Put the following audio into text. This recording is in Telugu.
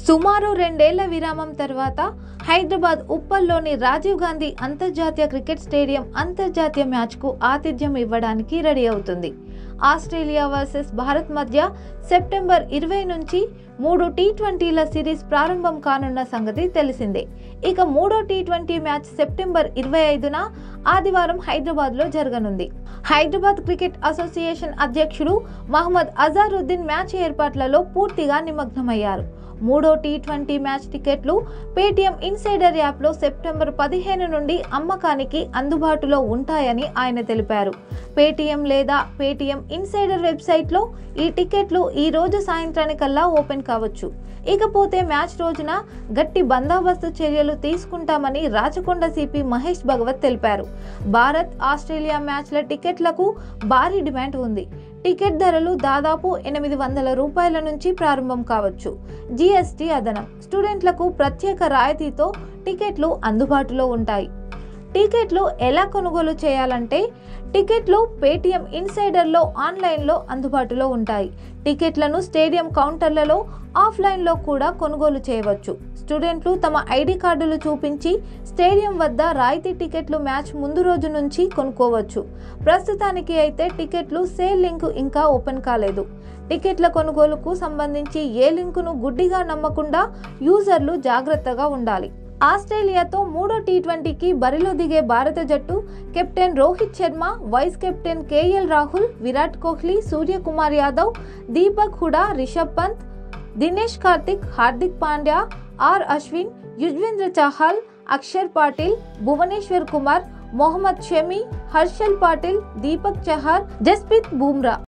సుమారు రెండేళ్ల విరామం తర్వాత హైదరాబాద్ ఉప్పల్లోని రాజీవ్ గాంధీ అంతర్జాతీయ క్రికెట్ స్టేడియం అంతర్జాతీయ మ్యాచ్కు ఆతిథ్యం ఇవ్వడానికి రెడీ అవుతుంది ఆస్ట్రేలియా వర్సెస్ భారత్ మధ్య సెప్టెంబర్ ఇరవై నుంచి మూడు టీ ట్వంటీల సిరీస్ ప్రారంభం కానున్న సంగతి తెలిసిందే ఇక మూడో టీ ట్వంటీ మ్యాచ్ సెప్టెంబర్ ఇరవై ఐదున ఆదివారం హైదరాబాద్లో జరగనుంది హైదరాబాద్ క్రికెట్ అసోసియేషన్ అధ్యక్షుడు మహమ్మద్ అజారుద్దీన్ మ్యాచ్ ఏర్పాట్లలో పూర్తిగా నిమగ్నమయ్యారు మూడో టీ ట్వంటీ మ్యాచ్ టికెట్లు పేటీఎం ఇన్సైడర్ యాప్లో సెప్టెంబర్ పదిహేను నుండి అమ్మకానికి అందుబాటులో ఉంటాయని ఆయన తెలిపారు పేటీఎం లేదా పేటీఎం ఇన్సైడర్ వెబ్సైట్లో ఈ టికెట్లు ఈ రోజు సాయంత్రానికల్లా ఓపెన్ కావచ్చు ఇకపోతే మ్యాచ్ రోజున గట్టి బందోబస్తు చర్యలు తీసుకుంటామని రాచకొండ సిపి మహేష్ భగవత్ తెలిపారు భారత్ ఆస్ట్రేలియా మ్యాచ్ల టికెట్లకు భారీ డిమాండ్ ఉంది టికెట్ ధరలు దాదాపు ఎనిమిది వందల రూపాయల నుంచి ప్రారంభం కావచ్చు జీఎస్టీ అదనం స్టూడెంట్లకు ప్రత్యేక రాయితీతో టికెట్లు అందుబాటులో ఉంటాయి టికెట్లు ఎలా కొనుగోలు చేయాలంటే టికెట్లు పేటీఎం ఇన్సైడర్లో ఆన్లైన్లో అందుబాటులో ఉంటాయి టికెట్లను స్టేడియం కౌంటర్లలో ఆఫ్లైన్లో కూడా కొనుగోలు చేయవచ్చు స్టూడెంట్లు తమ ఐడి కార్డులు చూపించి స్టేడియం వద్ద రాయితీ టికెట్లు మ్యాచ్ ముందు రోజు నుంచి కొనుక్కోవచ్చు ప్రస్తుతానికి అయితే టికెట్లు సేల్ లింక్ ఇంకా ఓపెన్ కాలేదు టికెట్ల కొనుగోలుకు సంబంధించి ఏ లింకును గుడ్డిగా నమ్మకుండా యూజర్లు జాగ్రత్తగా ఉండాలి ఆస్ట్రేలియాతో మూడో టీ ట్వంటీకి బరిలో దిగే భారత జట్టు captain Rohit Sharma vice captain KL Rahul Virat Kohli Suryakumar Yadav Deepak Hooda Rishabh Pant Dinesh Karthik Hardik Pandya R Ashwin Yuzvendra Chahal Axar Patel Bhuvneshwar Kumar Mohammed Shami Harshal Patel Deepak Chahar Jasprit Bumrah